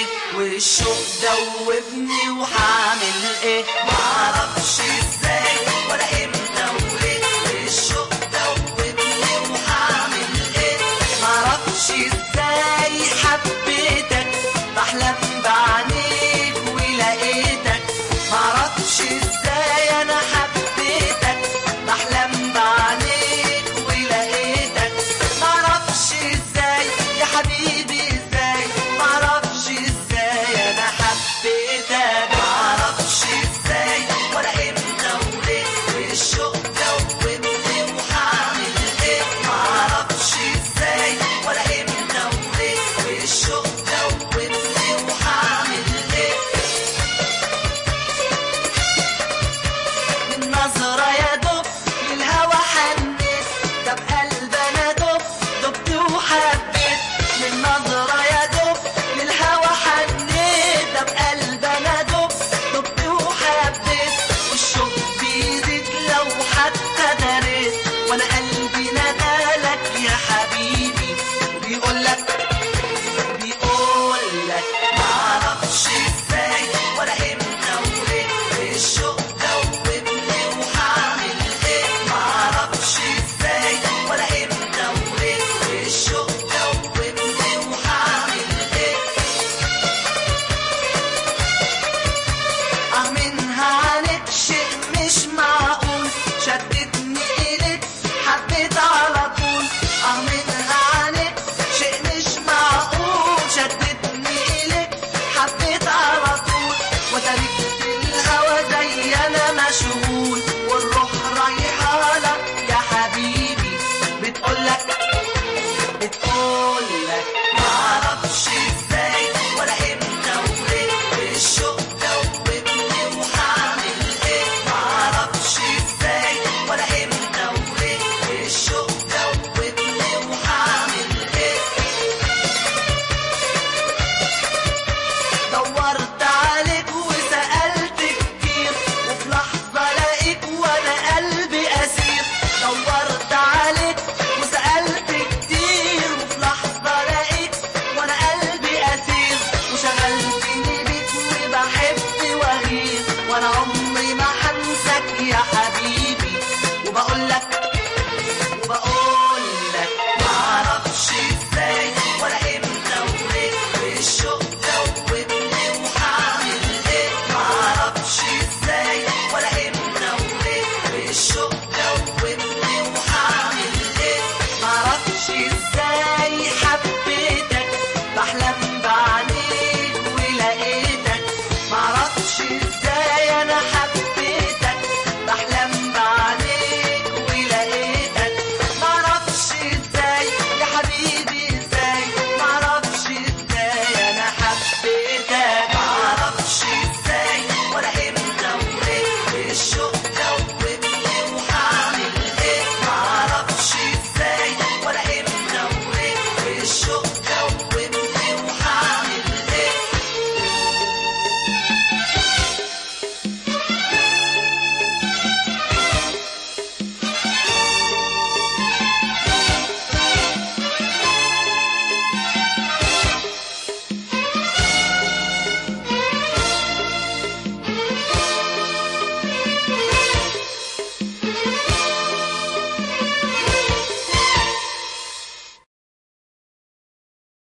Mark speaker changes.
Speaker 1: ايه والشوق دوبني وهعمل ايه معرفش ازاي ولا امتى وليه والشوق دوبني وهعمل ايه معرفش ازاي حبيتك بحلم بعينيك ولقيتك معرفش ازاي انا حبيتك بحلم بعينيك ولقيتك معرفش ازاي يا حبيبي ازاي معرفش ازاي انا حبيتك معرفش ازاي ولا امتى وليه والشوق دوبني وهعمل ايه معرفش ازاي ولا امتى وليه والشوق دوبني وهعمل ايه من نظرة يا دب للهوى حنيت ده بقلب انا دب دبت وحبيت من نظرة يا دب للهوى حنيت ده بقلب انا دب دبت وحبيت والشوق بيزيد لو حتى دريت وانا قلبي ندالك يا حبيبي وبيقولك بيقولك معرفش ازاي ولا امتى وليه الشوق دوبني وهعمل ايه معرفش ازاي ولا امتى وليه الشوق دوبني وهعمل ايه اه منها عنك شيء مش معقول شدتني إليك حبيت على طول اه منها عنك شيء مش معقول شدتني إليك حبيت على طول وتركت الهوى زي انا مشغول والروح رايحة لك يا حبيبي بتقولك بتقولك معرفش ازاي ولا امتى وليه الشوق دوبني وهعمل ايه معرفش ازاي ولا امتى وليه الشوق دوبني وهعمل ايه دورت عليك وسألت كتير وفي لحظة لقيت وانا قلبي أسير دورت عليك وسألت كتير وفي لحظة لقيت وانا قلبي أسير وشغلتني بيك وبحب وغير وانا عمري